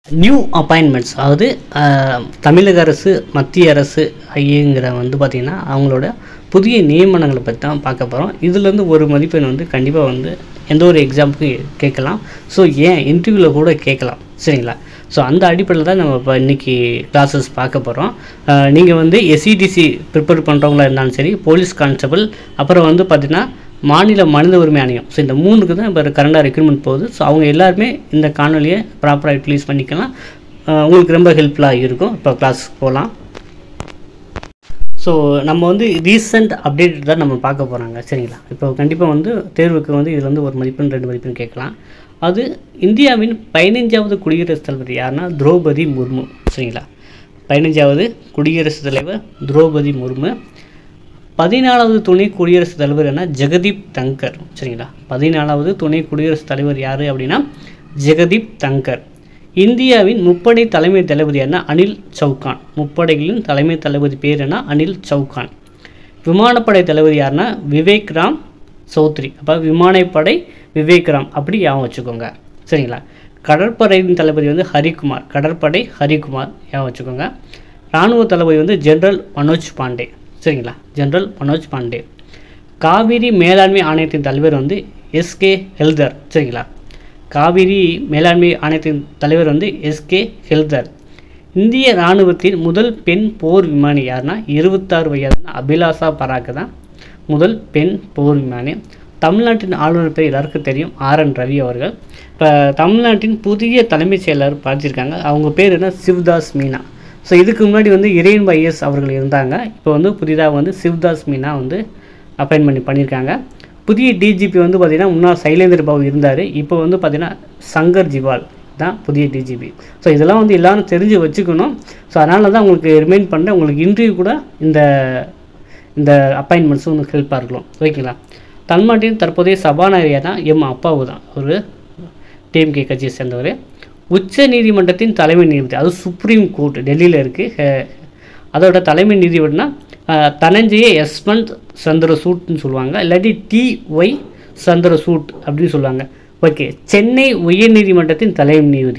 new appointments அதாவது அஹ், தமிழக அரசு மத்திய அரசு ஐயங்கிற வந்து பார்த்திங்கன்னா அவங்களோட புதிய நியமனங்களை பற்றி தான் பார்க்க போகிறோம் இதுலேருந்து ஒரு மதிப்பெண் வந்து கண்டிப்பாக வந்து எந்த ஒரு எக்ஸாமுக்கு கேட்கலாம் ஸோ ஏன் இன்டர்வியூவில் கூட கேட்கலாம் சரிங்களா ஸோ அந்த அடிப்படையில் தான் நம்ம இப்போ இன்றைக்கி கிளாஸஸ் பார்க்க போகிறோம் நீங்கள் வந்து எஸ்சிடிசி ப்ரிப்பேர் பண்ணுறவங்களா இருந்தாலும் சரி போலீஸ் கான்ஸ்டபிள் அப்புறம் வந்து பார்த்திங்கன்னா மாநில மனித உரிமை ஆணையம் ஸோ இந்த மூணுக்கு தான் இப்போ கரண்டாக ரெக்ரூட்மெண்ட் போகுது ஸோ அவங்க எல்லாருமே இந்த காணொலியை ப்ராப்பராக யூட்டிலைஸ் பண்ணிக்கலாம் அஹ் உங்களுக்கு ரொம்ப ஹெல்ப்ஃபுல்லாக இருக்கும் இப்போ கிளாஸ் போகலாம் ஸோ நம்ம வந்து ரீசெண்ட் அப்டேட் தான் நம்ம பார்க்க போகிறாங்க சரிங்களா இப்போ கண்டிப்பாக வந்து தேர்வுக்கு வந்து இதில் வந்து ஒரு மதிப்பெண் ரெண்டு மதிப்பெண் கேட்கலாம் அது இந்தியாவின் பதினைஞ்சாவது குடியரசுத் தலைவர் யாருன்னா திரௌபதி முர்மு சரிங்களா பதினைஞ்சாவது குடியரசுத் தலைவர் திரௌபதி முர்மு பதினாலாவது துணை குடியரசுத் தலைவர் என்ன ஜெகதீப் தங்கர் சரிங்களா பதினாலாவது துணை குடியரசுத் தலைவர் யார் அப்படின்னா ஜெகதீப் தங்கர் இந்தியாவின் முப்படை தலைமை தளபதி என்ன அனில் சௌகான் முப்படைகளின் தலைமை தளபதி பேர் என்ன அனில் சௌகான் விமானப்படை தளபதி யாருன்னா விவேக் ராம் சௌத்ரி அப்போ விமானப்படை விவேக் ராம் அப்படி ஞாபகம் வச்சுக்கோங்க சரிங்களா கடற்படையின் தளபதி வந்து ஹரிகுமார் கடற்படை ஹரிகுமார் ஞாபகம் வச்சுக்கோங்க இராணுவ தளபதி வந்து ஜெனரல் மனோஜ் பாண்டே சரிங்களா ஜெனரல் மனோஜ் பாண்டே காவிரி மேலாண்மை ஆணையத்தின் தலைவர் வந்து எஸ்கே ஹெல்தர் சரிங்களா காவிரி மேலாண்மை ஆணையத்தின் தலைவர் வந்து எஸ்கே ஹெல்தர் இந்திய இராணுவத்தின் முதல் பெண் போர் விமானி யாருன்னா இருபத்தாறு வயதான அபிலாஷா பராக் தான் முதல் பெண் போர் விமானி தமிழ்நாட்டின் ஆளுநர் பேர் எல்லாருக்கும் தெரியும் ஆர் என் ரவி அவர்கள் இப்போ தமிழ்நாட்டின் புதிய தலைமைச் செயலர் பார்த்திருக்காங்க அவங்க பேர் என்ன சிவ்தாஸ் மீனா ஸோ இதுக்கு முன்னாடி வந்து இறையன்பு ஐஎஸ் அவர்கள் இருந்தாங்க இப்போ வந்து புதிதாக வந்து சிவ்தாஸ் மீனா வந்து அப்பாயின்மெண்ட் பண்ணியிருக்காங்க புதிய டிஜிபி வந்து பார்த்திங்கன்னா முன்னாள் சைலேந்திர பாபு இருந்தார் இப்போ வந்து பார்த்திங்கன்னா சங்கர் ஜிவால் தான் புதிய டிஜிபி ஸோ இதெல்லாம் வந்து எல்லாரும் தெரிஞ்சு வச்சுக்கணும் ஸோ அதனால தான் உங்களுக்கு ரிமைண்ட் பண்ணுறேன் உங்களுக்கு இன்டர்வியூ கூட இந்த இந்த அப்பாயின்மெண்ட்ஸும் உங்களுக்கு ஹெல்ப்பாக இருக்கலாம் ஓகேங்களா தமிழ்நாட்டின் தற்போதைய சபாநாயகர் தான் எம் அப்பாவு தான் ஒரு டிஎம்கே கட்சியை சேர்ந்தவர் உச்ச நீதிமன்றத்தின் தலைமை நீதிபதி அது சுப்ரீம் கோர்ட் டெல்லியில் இருக்குது அதோட தலைமை நீதிபதினா அஹ், தனஞ்சய யஸ்வந்த் சந்திரசூட்னு சொல்லுவாங்க இல்லாட்டி டி ஒய் சந்திரசூட் அப்படின்னு சொல்லுவாங்க ஓகே சென்னை உயர்நீதிமன்றத்தின் தலைமை நீதிபதி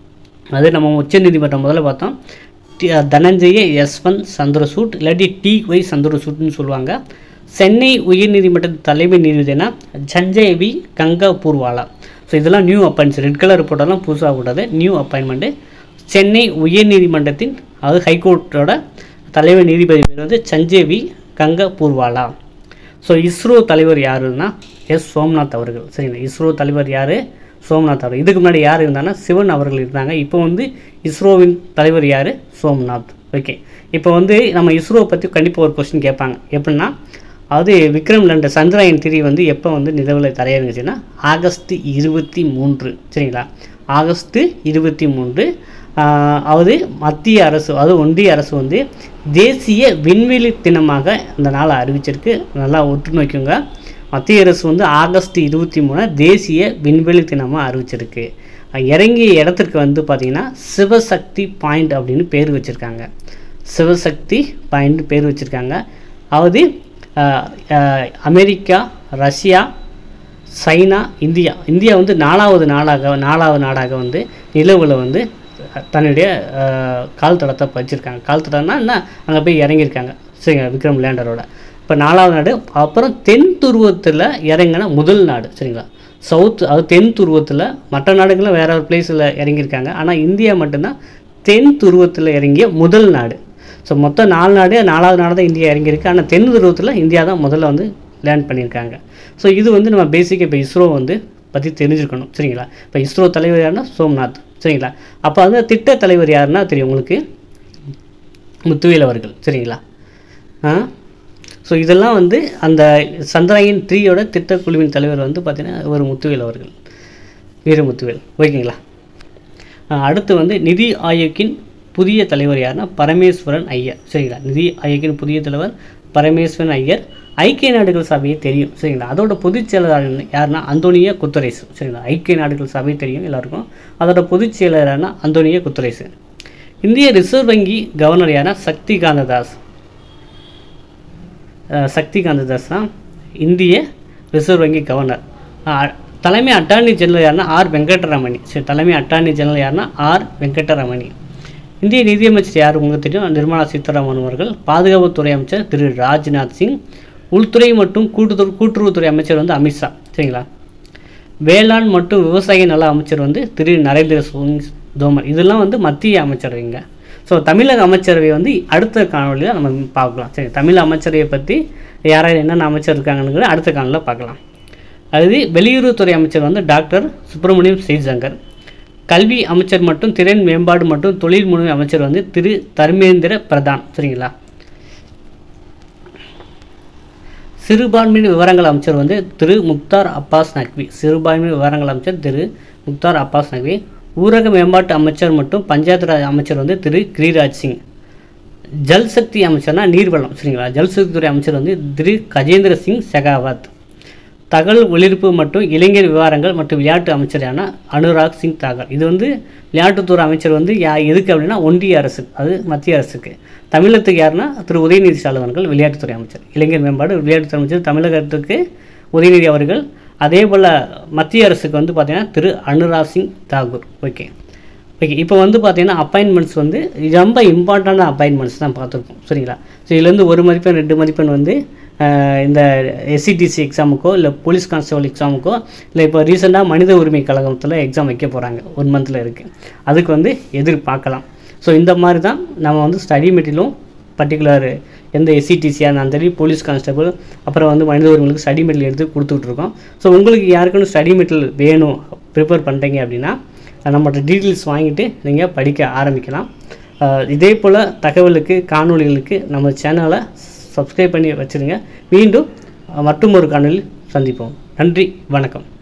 அது நம்ம உச்ச நீதிமன்றம் முதல்ல பார்த்தோம் டி- தனஞ்சய யஸ்வந்த் சந்திரசூட் இல்லாட்டி டி ஒய் சந்திரசூட்னு சொல்லுவாங்க சென்னை உயர்நீதிமன்றத்தின் தலைமை நீதிபதினா Sanjay V Gangapurwala so இதெல்லாம் நியூ அப்பாயின்ட்ஸ் ரெட் கலர் போட்டாலும் புதுசாக கூடாது நியூ அப்பாயின்மெண்ட்டு சென்னை உயர்நீதிமன்றத்தின் அதாவது ஹைகோர்ட்டோட தலைமை நீதிபதி பேர் வந்து Sanjay V Gangapurwala so ISRO தலைவர் யாருன்னா எஸ் சோம்நாத் அவர்கள் சரிங்களா இஸ்ரோ தலைவர் யார் சோம்நாத் அவர்கள் இதுக்கு முன்னாடி யார் இருந்தாங்கன்னா சிவன் அவர்கள் இருந்தாங்க இப்போ வந்து இஸ்ரோவின் தலைவர் யார் சோம்நாத் ஓகே இப்போ வந்து நம்ம இஸ்ரோ பற்றி கண்டிப்பாக ஒரு கொஸ்டின் கேட்பாங்க எப்படின்னா அது விக்ரம் லேண்டர் சந்திராயன் த்ரீ வந்து எப்போ வந்து நிலவில் தரையிறங்குச்சுன்னா ஆகஸ்ட் இருபத்தி மூன்று சரிங்களா ஆகஸ்ட் இருபத்தி மூன்று ஆஹ், அதாவது மத்திய அரசு அதாவது ஒன்றிய அரசு வந்து தேசிய விண்வெளி தினமாக இந்த நாளை அறிவிச்சிருக்கு நல்லா ஒட்டு நோக்கிங்க மத்திய அரசு வந்து ஆகஸ்ட் இருபத்தி மூணு தேசிய விண்வெளி தினமாக அறிவிச்சிருக்கு அஹ் இறங்கிய இடத்திற்கு வந்து பார்த்திங்கன்னா சிவசக்தி பாயிண்ட் அப்படின்னு பேர் வச்சுருக்காங்க சிவசக்தி பாயிண்ட் பேர் வச்சுருக்காங்க அதாவது ah, ah, America Russia China India India வந்து நாலாவது நாடாக நாலாவது நாடாக வந்து நிலவில் வந்து தன்னுடைய அஹ், கால் தடத்தை வச்சுருக்காங்க கால் தடம்னா என்ன அங்கே போய் இறங்கியிருக்காங்க சரிங்க விக்ரம் லேண்டரோட இப்போ நாலாவது நாடு அப்புறம் தென் துருவத்தில் இறங்கின முதல் நாடு சரிங்களா சவுத் அது தென் துருவத்தில் மற்ற நாடுகளும் வேற ஒரு பிளேஸில் இறங்கியிருக்காங்க ஆனால் இந்தியா மட்டும்தான் தென் துருவத்தில் இறங்கிய முதல் நாடு ஸோ மொத்தம் நாலு நாடு நாலாவது நாடு தான் இந்தியா இறங்கியிருக்கு ஆனால் தென் துருவத்தில் இந்தியா தான் முதல்ல வந்து லேண்ட் பண்ணியிருக்காங்க ஸோ இது வந்து நம்ம பேசிக்காக இப்போ இஸ்ரோ வந்து பற்றி தெரிஞ்சுக்கணும் சரிங்களா இப்போ இஸ்ரோ தலைவர் யாருன்னா சோம்நாத் சரிங்களா அப்போ வந்து திட்ட தலைவர் யாருன்னா தெரியும் உங்களுக்கு முத்துவேல் அவர்கள் சரிங்களா ஆ ஸோ இதெல்லாம் வந்து அந்த சந்திராயன் த்ரீயோட திட்டக்குழுவின் தலைவர் வந்து பார்த்தீங்கன்னா ஒரு முத்துவேல் அவர்கள் வீரமுத்துவேல் ஓகேங்களா ஆ, அடுத்து வந்து நிதி ஆயோக்கின் புதிய தலைவர் யாருன்னா பரமேஸ்வரன் ஐயர் சரிங்களா நிதி ஆயோக்கின் புதிய தலைவர் பரமேஸ்வரன் ஐயர் ஐக்கிய நாடுகள் சபையை தெரியும் சரிங்களா அதோட பொதுச் செயலாளர் யாருன்னா அந்தோனியா குத்தரேஸ் சரிங்களா ஐக்கிய நாடுகள் சபை தெரியும் எல்லாருக்கும் அதோட பொதுச் செயலர் யாருன்னா அந்தோனியா குத்தரேஸ் இந்திய ரிசர்வ் வங்கி கவர்னர் யாருன்னா சக்தி காந்ததாஸ் அஹ் சக்தி காந்ததாஸ் தான் இந்திய ரிசர்வ் வங்கி கவர்னர் அஹ் தலைமை அட்டார்னி ஜெனரல் யாருன்னா ஆர் வெங்கடரமணி சரி தலைமை அட்டார்னி ஜெனரல் யாருன்னா ஆர் வெங்கடரமணி இந்திய நிதியமைச்சர் யார் உங்களுக்கு தெரியும் நிர்மலா சீதாராமன் அவர்கள் பாதுகாப்புத்துறை அமைச்சர் திரு ராஜ்நாத் சிங் உள்துறை மற்றும் கூட்டுறவு கூட்டுறவுத்துறை அமைச்சர் வந்து அமித்ஷா சரிங்களா வேளாண் மற்றும் விவசாய நல அமைச்சர் வந்து திரு நரேந்திர சிங் தோமர் இதெல்லாம் வந்து மத்திய அமைச்சரவைங்க ஸோ தமிழக அமைச்சரவை வந்து அடுத்த காணொலியில் நம்ம பார்க்கலாம் சரி தமிழ் அமைச்சரவையை பற்றி யார் யார் என்னென்ன அமைச்சர் இருக்காங்கன்னு அடுத்த காணொலியில் பார்க்கலாம் அது வெளியுறவுத்துறை அமைச்சர் வந்து டாக்டர் சுப்பிரமணியம் ஸ்ரீசங்கர் கல்வி அமைச்சர் மற்றும் திறன் மேம்பாடு மற்றும் தொழில் முனைவு அமைச்சர் வந்து திரு தர்மேந்திர பிரதான் சரிங்களா சிறுபான்மையின விவரங்கள் அமைச்சர் வந்து திரு முக்தார் அப்பாஸ் நக்வி சிறுபான்மை விவரங்கள் அமைச்சர் திரு முக்தார் அப்பாஸ் நக்வி ஊரக மேம்பாட்டு அமைச்சர் மற்றும் பஞ்சாயத்து ராஜ் அமைச்சர் வந்து திரு கிரிராஜ் சிங் ஜல் சக்தி அமைச்சர்னா நீர்வளம் சரிங்களா ஜல் சக்தித்துறை அமைச்சர் வந்து திரு கஜேந்திர சிங் செகாவத் தகவல் ஒளிபரப்பு மற்றும் இளைஞர் விவகாரங்கள் மற்றும் விளையாட்டு அமைச்சரான அனுராக் சிங் தாகர் இது வந்து விளையாட்டுத்துறை அமைச்சர் வந்து யா எதுக்கு அப்படின்னா ஒன்றிய அரசு அது மத்திய அரசுக்கு தமிழகத்துக்கு யாருன்னா திரு உதயநிதி ஸ்டாலின் அவர்கள் விளையாட்டுத்துறை அமைச்சர் இளைஞர் மேம்பாடு விளையாட்டுத்துறை அமைச்சர் தமிழகத்துக்கு உதயநிதி அவர்கள் அதே போல் மத்திய அரசுக்கு வந்து பார்த்திங்கன்னா திரு அனுராக் சிங் தாகூர் ஓகே ஓகே இப்போ வந்து பார்த்தீங்கன்னா அப்பாயின்மெண்ட்ஸ் வந்து இது ரொம்ப இம்பார்ட்டண்டான அப்பாயின்மெண்ட்ஸ் தான் பார்த்துருக்கோம் சரிங்களா ஸோ இதுலேருந்து ஒரு மதிப்பெண் ரெண்டு மதிப்பெண் வந்து ஆஹ், இந்த எஸ்சிடிசி எக்ஸாமுக்கோ இல்லை போலீஸ் கான்ஸ்டபிள் எக்ஸாமுக்கோ இல்லை இப்போ ரீசெண்டாக மனித உரிமை கழகத்தில் எக்ஸாம் வைக்க போகிறாங்க ஒன் மந்தில் இருக்குது அதுக்கு வந்து எதிர்பார்க்கலாம் ஸோ இந்த மாதிரி தான் நம்ம வந்து ஸ்டடி மெட்டீரியலும் பர்டிகுலர் எந்த எஸ்சிடிசியாக இருந்தாலும் சரி போலீஸ் கான்ஸ்டபிள் அப்புறம் வந்து மனித உரிமைகளுக்கு ஸ்டடி மெட்டீரியல் எடுத்து கொடுத்துட்ருக்கோம் ஸோ உங்களுக்கு யாருக்குன்னு ஸ்டடி மெட்டீரியல் வேணும் ப்ரிப்பேர் பண்ணுறீங்க அப்படின்னா நம்மளோட டீட்டெயில்ஸ் வாங்கிட்டு நீங்கள் படிக்க ஆரம்பிக்கலாம் அஹ் இதே போல் தகவலுக்கு காணொளிகளுக்கு நம்ம சேனலை சப்ஸ்கிரைப் பண்ணி வச்சுருங்க மீண்டும் மற்றும் ஒரு காணொளியில் சந்திப்போம் நன்றி வணக்கம்